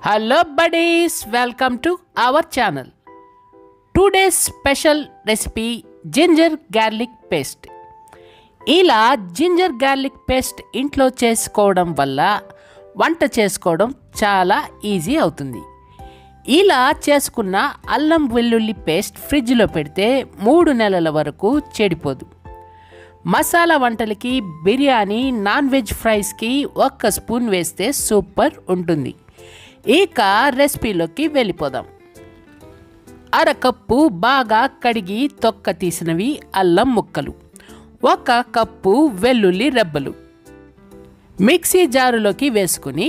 hello buddies welcome to our channel today's special recipe ginger garlic paste ఇలా ginger garlic paste ఇంట్లో చేసుకోవడం వల్ల వంట చేసుకోవడం చాలా ఈజీ అవుతుంది ఇలా చేసుకున్న అల్లం వెల్లుల్లి పేస్ట్ ఫ్రిడ్జ్లో పెడితే మూడు నెలల వరకు చెడిపోదు మసాలా వంటలకి బిర్యానీ నాన్ వెజ్ ఫ్రైస్కి ఒక్క స్పూన్ వేస్తే సూపర్ ఉంటుంది ఇక రెసిపీలోకి వెళ్ళిపోదాం అరకప్పు బాగా కడిగి తొక్క తీసినవి అల్లం ముక్కలు ఒక కప్పు వెల్లుల్లి రెబ్బలు మిక్సీ జారులోకి వేసుకుని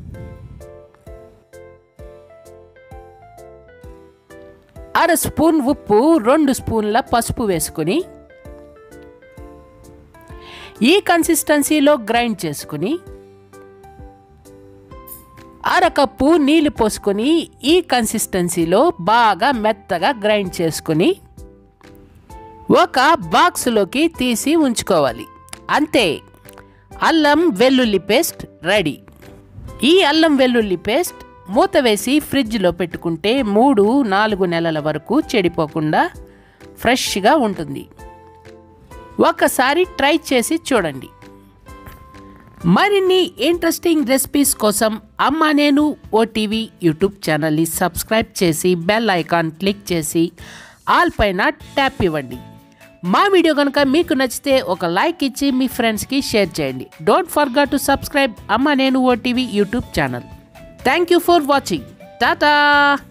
అర స్పూన్ ఉప్పు రెండు స్పూన్ల పసుపు వేసుకుని ఈ కన్సిస్టెన్సీలో గ్రైండ్ చేసుకుని అరకప్పు నీళ్ళు పోసుకొని ఈ కన్సిస్టెన్సీలో బాగా మెత్తగా గ్రైండ్ చేసుకుని ఒక బాక్స్లోకి తీసి ఉంచుకోవాలి అంతే అల్లం వెల్లుల్లి పేస్ట్ రెడీ ఈ అల్లం వెల్లుల్లి పేస్ట్ మూత వేసి ఫ్రిడ్జ్లో పెట్టుకుంటే మూడు నాలుగు నెలల వరకు చెడిపోకుండా ఫ్రెష్గా ఉంటుంది ఒకసారి ట్రై చేసి చూడండి మరిన్ని ఇంట్రెస్టింగ్ రెసిపీస్ కోసం అమ్మ నేను ఓటీవీ యూట్యూబ్ ఛానల్ని సబ్స్క్రైబ్ చేసి బెల్ ఐకాన్ క్లిక్ చేసి ఆల్ పైన ట్యాప్ ఇవ్వండి మా వీడియో కనుక మీకు నచ్చితే ఒక లైక్ ఇచ్చి మీ ఫ్రెండ్స్కి షేర్ చేయండి డోంట్ ఫర్గట్ టు సబ్స్క్రైబ్ అమ్మ నేను OTV YouTube channel thank you for watching Tata